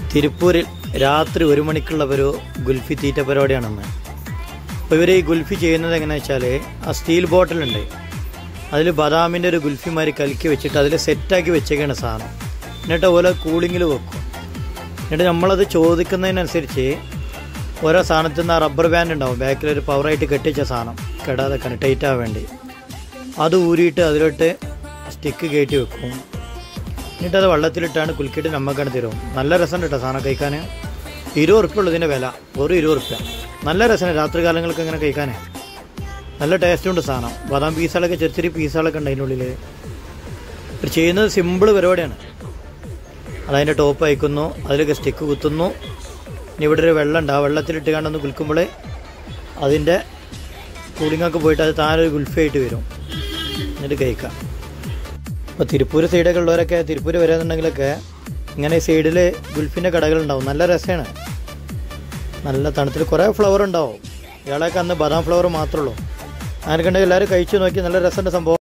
തിരുപ്പൂരിൽ രാത്രി ഒരു മണിക്കുള്ള ഒരു ഗുൽഫി തീറ്റ പരിപാടിയാണെന്ന് അപ്പോൾ ഇവർ ഈ ഗുൽഫി ചെയ്യുന്നത് എങ്ങനെയാണെന്ന് വെച്ചാൽ ആ സ്റ്റീൽ ബോട്ടിലുണ്ട് അതിൽ ബദാമിൻ്റെ ഒരു ഗുൽഫിമാരി കലക്കി വെച്ചിട്ട് അതിൽ സെറ്റാക്കി വെച്ചേക്കാണ് സാധനം എന്നിട്ട് ഓരോ കൂളിങ്ങിൽ വെക്കും എന്നിട്ട് നമ്മളത് ചോദിക്കുന്നതിനനുസരിച്ച് ഓരോ സാധനത്തിൽ നിന്ന് ആ റബ്ബർ ബാൻഡ് ഉണ്ടാവും ബാക്കിൽ ഒരു പവറായിട്ട് കെട്ടിച്ച സാധനം കെടാതെ ടൈറ്റ് ആവാൻ വേണ്ടി അത് ഊരിയിട്ട് അതിലോട്ട് സ്റ്റിക്ക് കയറ്റി വെക്കും എന്നിട്ട് അത് വെള്ളത്തിലിട്ടാണ് കുലുക്കിയിട്ട് നമുക്കാണ് തരും നല്ല രസം കേട്ടോ സാധനം കഴിക്കാൻ ഇരുപത് ഉറുപ്പ്യ ഉള്ളൂ ഇതിൻ്റെ വില വെറും ഇരുപത് ഉറുപ്പ്യ നല്ല രസമാണ് രാത്രി കാലങ്ങൾക്ക് ഇങ്ങനെ കഴിക്കാൻ നല്ല ടേസ്റ്റ് ഉണ്ട് സാധനം ബദാം പീസുകളൊക്കെ ചെറിയ ചെറിയ പീസുകളൊക്കെ ഉണ്ട് അതിൻ്റെ ഉള്ളിൽ ഇത് ചെയ്യുന്നത് സിമ്പിൾ പരിപാടിയാണ് അതതിൻ്റെ ടോപ്പ് അയക്കുന്നു അതിലൊക്കെ സ്റ്റിക്ക് കുത്തുന്നു ഇനി ഇവിടെ ഒരു വെള്ളം ഉണ്ട് ആ വെള്ളത്തിലിട്ട് കണ്ടൊന്ന് കുലുക്കുമ്പോൾ അതിൻ്റെ കൂളിങ്ങൊക്കെ പോയിട്ട് അത് താഴെ ഒരു ഗുൽഫയായിട്ട് വരും എന്നിട്ട് കഴിക്കാം ഇപ്പോൾ തിരുപ്പൂർ സൈഡൊക്കെ ഉള്ളവരൊക്കെ തിരുപ്പൂർ വരാന്നുണ്ടെങ്കിലൊക്കെ ഇങ്ങനെ സൈഡിൽ ഗുൽഫിൻ്റെ കടകളുണ്ടാവും നല്ല രസമാണ് നല്ല തണുത്തിൽ കുറേ ഫ്ലവർ ഉണ്ടാവും ഇയാളൊക്കെ അന്ന് ബദാം ഫ്ലവർ മാത്രമേ ഉള്ളൂ അങ്ങനെ കണ്ടെങ്കിൽ എല്ലാവരും കഴിച്ചു നോക്കി നല്ല രസമുണ്ട് സംഭവം